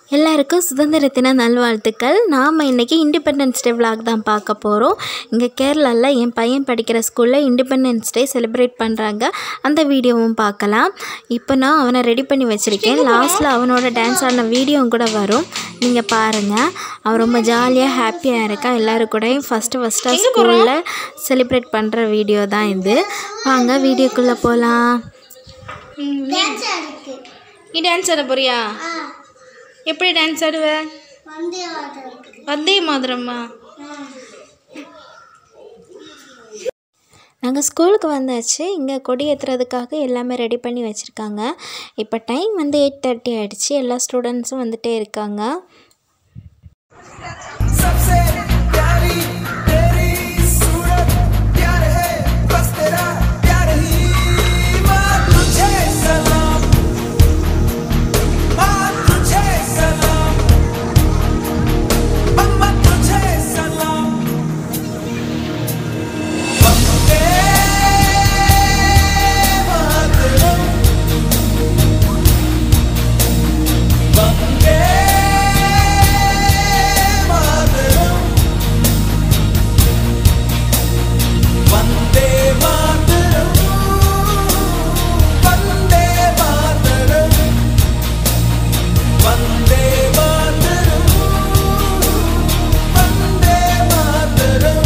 எல்லாருக்கும் சுதந்திர தின நல்வாழ்த்துக்கள் நாம் இன்றைக்கி இண்டிபெண்டன்ஸ் டே vlog தான் பார்க்க போகிறோம் இங்கே கேரளாவில் என் பையன் படிக்கிற ஸ்கூலில் இண்டிபெண்டன்ஸ் டே செலிப்ரேட் பண்ணுறாங்க அந்த வீடியோவும் பார்க்கலாம் இப்போ நான் அவனை ரெடி பண்ணி வச்சுருக்கேன் லாஸ்ட்டில் அவனோட டான்ஸ் ஆடின வீடியோவும் கூட வரும் நீங்கள் பாருங்கள் அவன் ரொம்ப ஜாலியாக ஹாப்பியாக இருக்கான் எல்லோரும் கூடயும் ஃபஸ்ட்டு ஃபஸ்ட்டாக ஸ்கூலில் செலிப்ரேட் பண்ணுற வீடியோ தான் இது வாங்க வீடியோக்குள்ளே போகலாம் நீ டான்ஸ் ஆட போறியா எப்படி டான்ஸ் ஆடுவ வந்தே மாதிரம்மா நாங்கள் ஸ்கூலுக்கு வந்தாச்சு இங்கே கொடி ஏற்றுறதுக்காக எல்லாமே ரெடி பண்ணி வச்சுருக்காங்க இப்போ டைம் வந்து எயிட் தேர்ட்டி ஆகிடுச்சு எல்லா ஸ்டூடெண்ட்ஸும் வந்துட்டே இருக்காங்க सबसे प्यारी तेरी सूरत प्यार है बस तेरा प्यार ही माँ तुझे सलाम माँ तुझे सलाम अम्मा तुझे सलाम वंदे मातरम वंदे मातरम वंदे मातरम वंदे मातरम वंदे मातरम वंदे मातरम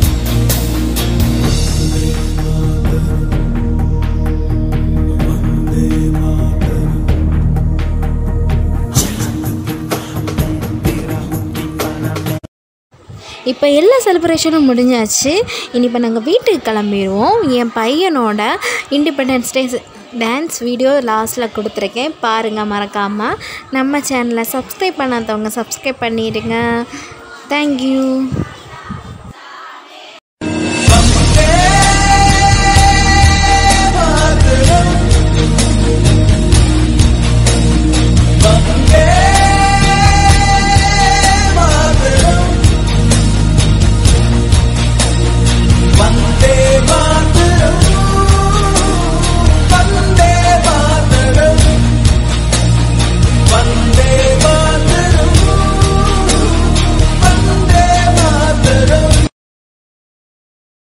இப்போ எல்லா செலிப்ரேஷனும் முடிஞ்சாச்சு இனி இப்போ நாங்கள் வீட்டுக்கு கிளம்பிடுவோம் என் பையனோட இண்டிபெண்டன்ஸ் டே டான்ஸ் வீடியோ லாஸ்ட்டில் கொடுத்துருக்கேன் பாருங்கள் மறக்காமல் நம்ம சேனலை சப்ஸ்கிரைப் பண்ணாதவங்க சப்ஸ்கிரைப் பண்ணிடுங்க தேங்க்யூ